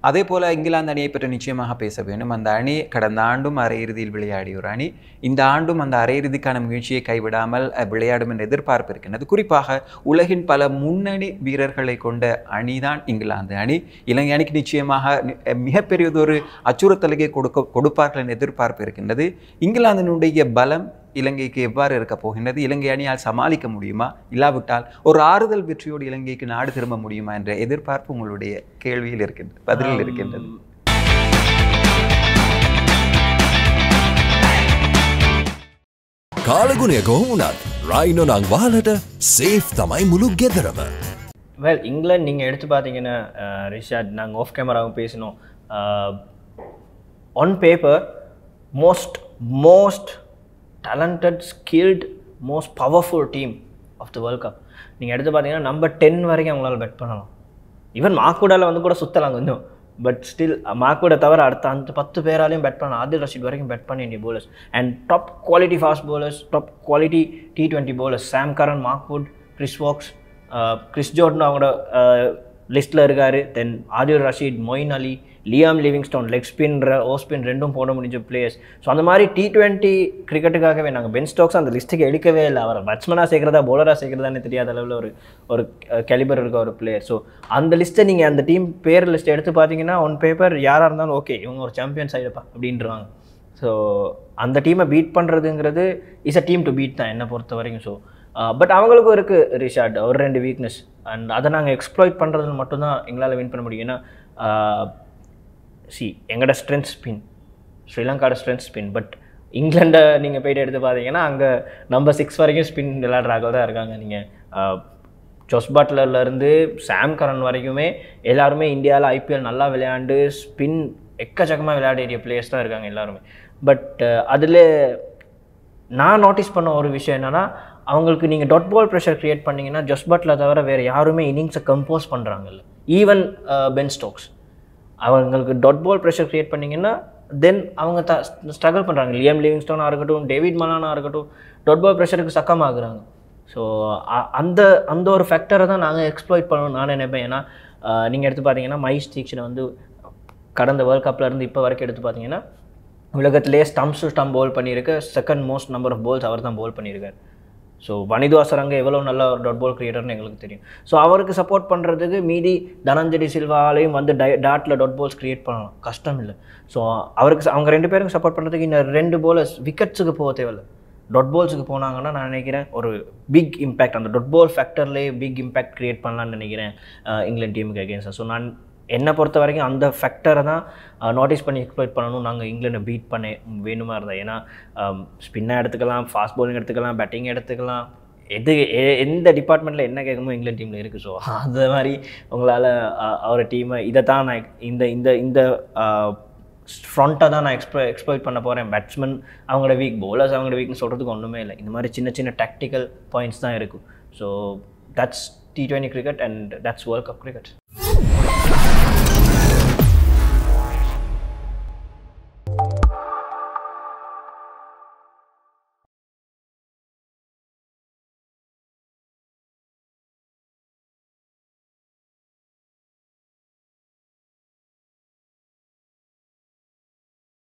அதே போல் இங்கிலாந்து அணியை பற்றி நிச்சயமாக பேச வேண்டும் அந்த அணி கடந்த ஆண்டும் அரையிறுதியில் விளையாடிய ஒரு அணி இந்த ஆண்டும் அந்த அரையிறுதிக்கான முயற்சியை கைவிடாமல் அஹ், விளையாடும் என்ற எதிர்பார்ப்பு இருக்கின்றது குறிப்பாக உலகின் பல முன்னணி வீரர்களை கொண்ட அணிதான் இங்கிலாந்து அணி இலங்கை அணிக்கு நிச்சயமாக நி- அஹ், மிகப்பெரியதொரு அச்சுறுத்தலுக்கே கொடுக்க கொடுப்பார்கள் என்ற எதிர்பார்ப்பு இருக்கின்றது இங்கிலாந்தினுடைய பலம் இலங்கைக்கு எவ்வாறு இருக்க போகின்றது இலங்கை அணியால் சமாளிக்க முடியுமா இல்லாவிட்டால் ஒரு ஆறுதல் வெற்றியோடு இலங்கைக்கு நாடு திரும்ப முடியுமா என்ற எதிர்பார்ப்பு உங்களுடைய கேள்வியில் இருக்கின்றது பதிலில் இருக்கின்றது කාලගුණය කොහොමුණත් රයිනො නං වාලට සේෆ් තමයි මුළු ගෙදරම. வெல் இங்கிலாந்து நீங்கள் எடுத்து பார்த்தீங்கன்னா அஹ், ரிஷாட் நாங்கள் ஆஃப் கேமராவும் பேசினோம் on paper most most talented skilled most powerful team of the World Cup நீங்கள் எடுத்து பார்த்தீங்கன்னா நம்பர் டென் வரைக்கும் அவங்களால பெட் பண்ணலாம் ஈவன் மாக்கூடால வந்து கூட சுற்றலாம் கொஞ்சம் பட் ஸ்டில் மாக்கூட தவிர அடுத்த அந்த பத்து பேராலையும் பெட் பண்ணலாம் ஆதில் ரஷீத் வரைக்கும் பெட் பண்ண வேண்டிய bowlers and top quality fast bowlers top quality T twenty bowlers Sam Curran Mark Wood Chris Woakes Chris Jordan அவங்களோட லிஸ்ட்டில் இருக்கார் then Adil Rashid Moeen Ali Liam Livingstone leg spin ஓ ஸ்பின் ரெண்டும் போட முடிஞ்ச பிளேயர்ஸ் ஸோ அந்த மாதிரி டி டுவெண்ட்டி கிரிக்கெட்டுக்காகவே நாங்கள் பென் ஸ்டோக்ஸ் அந்த லிஸ்ட்டுக்கு எடுக்கவே இல்லை அவர் பேட்ஸ்மனாக சேர்க்குறதா பவுலராக சேர்க்குறதான்னு தெரியாத அளவில் ஒரு ஒரு கேலிபர் இருக்க ஒரு பிளேயர் ஸோ அந்த லிஸ்ட்டை நீங்கள் அந்த டீம் பேர் லிஸ்ட் எடுத்து பார்த்தீங்கன்னா ஒன் பேப்பர் யாராக இருந்தாலும் ஓகே இவங்க ஒரு சாம்பியன் சைடுப்பா அப்படின்றவாங்க ஸோ அந்த டீமை பீட் பண்ணுறதுங்கிறது is a team to beat தான் என்னை பொறுத்த வரைக்கும் ஸோ பட் அவங்களுக்கும் இருக்குது ரிஷாட் ஒரு ரெண்டு வீக்னஸ் அண்ட் அதை நாங்கள் எக்ஸ்ப்ளாய்ட் பண்ணுறதுல மட்டும்தான் எங்களால் வின் பண்ண முடியும் ஏன்னா சி எங்களோட ஸ்ட்ரென்த் ஸ்பின் ஸ்ரீலங்காவோட ஸ்ட்ரென்த் ஸ்பின் பட் இங்கிலாண்டை நீங்கள் போயிட்டு எடுத்து பார்த்தீங்கன்னா அங்கே நம்பர் சிக்ஸ் வரைக்கும் ஸ்பின் விளையாடுறாங்க தான் இருக்காங்க நீங்கள் ஜோஸ் பட்லர்லேருந்து சாம் கரன் வரைக்குமே எல்லாருமே இந்தியாவில் ஐபிஎல் நல்லா விளையாண்டு ஸ்பின் எக்கச்சக்கமாக விளையாடிய பிளேயர்ஸ் தான் இருக்காங்க எல்லாருமே பட் அதில் நான் நோட்டீஸ் பண்ண ஒரு விஷயம் என்னென்னா அவங்களுக்கு நீங்கள் டாட் பால் ப்ரெஷர் க்ரியேட் பண்ணீங்கன்னா ஜஸ் பட்டில் தவிர வேறு யாருமே இன்னிங்ஸை கம்போஸ் பண்ணுறாங்கல்ல ஈவன் பென் ஸ்டோக்ஸ் அவங்களுக்கு டாட் பால் ப்ரெஷர் க்ரியேட் பண்ணீங்கன்னா தென் அவங்க த ஸ்ட்ரகிள் பண்ணுறாங்க லியம் லிவிங்ஸ்டோனாக இருக்கட்டும் டேவிட் மலானா இருக்கட்டும் டாட் பால் ப்ரெஷருக்கு சக்கமாகுறாங்க ஸோ அந்த அந்த ஒரு ஃபேக்டரை தான் நாங்கள் எக்ஸ்ப்ளாய்ட் பண்ணணும்னு நான் நினைப்பேன் ஏன்னா நீங்கள் எடுத்து பார்த்தீங்கன்னா மைஸ் தீக்ஷனை வந்து கடந்த வேர்ல்ட் கப்ல இருந்து இப்போ வரைக்கும் எடுத்து பார்த்தீங்கன்னா உலகத்திலே ஸ்டம்ப்ஸ் டு ஸ்டம் பவுல் பண்ணியிருக்க second most number of balls அவர் தான் பவுல் பண்ணியிருக்காரு ஸோ வனிது அசரங்க எவ்வளோ நல்ல ஒரு டாட் பால் கிரியேட்டர்னு எங்களுக்கு தெரியும் ஸோ அவருக்கு சப்போர்ட் பண்ணுறதுக்கு மீதி தனஞ்சடி சில்வாலையும் வந்து டை டாட்டில் டாட் பால்ஸ் கிரியேட் பண்ணலாம் கஷ்டம் இல்லை ஸோ அவருக்கு அவங்க ரெண்டு பேருக்கும் சப்போர்ட் பண்ணுறதுக்கு இந்த ரெண்டு bowlers விக்கெட்ஸுக்கு போக தேவையில்ல டாட் பால்ஸுக்கு போனாங்கன்னா நான் நினைக்கிறேன் ஒரு பிக் இம்பேக்ட் அந்த டாட் பால் ஃபேக்டர்லேயே பிக் இம்பேக்ட் கிரியேட் பண்ணலாம்னு நினைக்கிறேன் அஹ் இங்கிலாந்து டீமுக்கு அகேன்ஸ்டாக ஸோ நான் என்னை பொறுத்த வரைக்கும் அந்த ஃபேக்டரை தான் நோட்டீஸ் பண்ணி எக்ஸ்ப்ளோர் பண்ணணும் நாங்கள் இங்கிலாண்டை பீட் பண்ண வேணுமா இருந்தால் ஏன்னா ஸ்பின்னாக எடுத்துக்கலாம் ஃபாஸ்ட் bowling எடுத்துக்கலாம் பேட்டிங் எடுத்துக்கலாம் எது எ- எந்த டிபார்ட்மெண்ட்டில் என்ன கேட்கணுமோ இங்கிலாந்து டீமில் இருக்குது ஸோ அந்த மாதிரி உங்களால் ஒரு டீமை இதை தான் நான் இந்த இந்த இந்த ஃப்ரண்ட்டை தான் நான் எக்ஸ்ப்ளோ எக்ஸ்ப்ளோர் பண்ண போகிறேன் பேட்ஸ்மேன் அவங்களோட வீக் bowlers அவங்களோட வீக்னு சொல்கிறதுக்கு ஒன்றுமே இல்லை இந்த மாதிரி சின்ன சின்ன டாக்டிக்கல் பாயிண்ட்ஸ் தான் இருக்கும் so that's T twenty cricket and that's World Cup cricket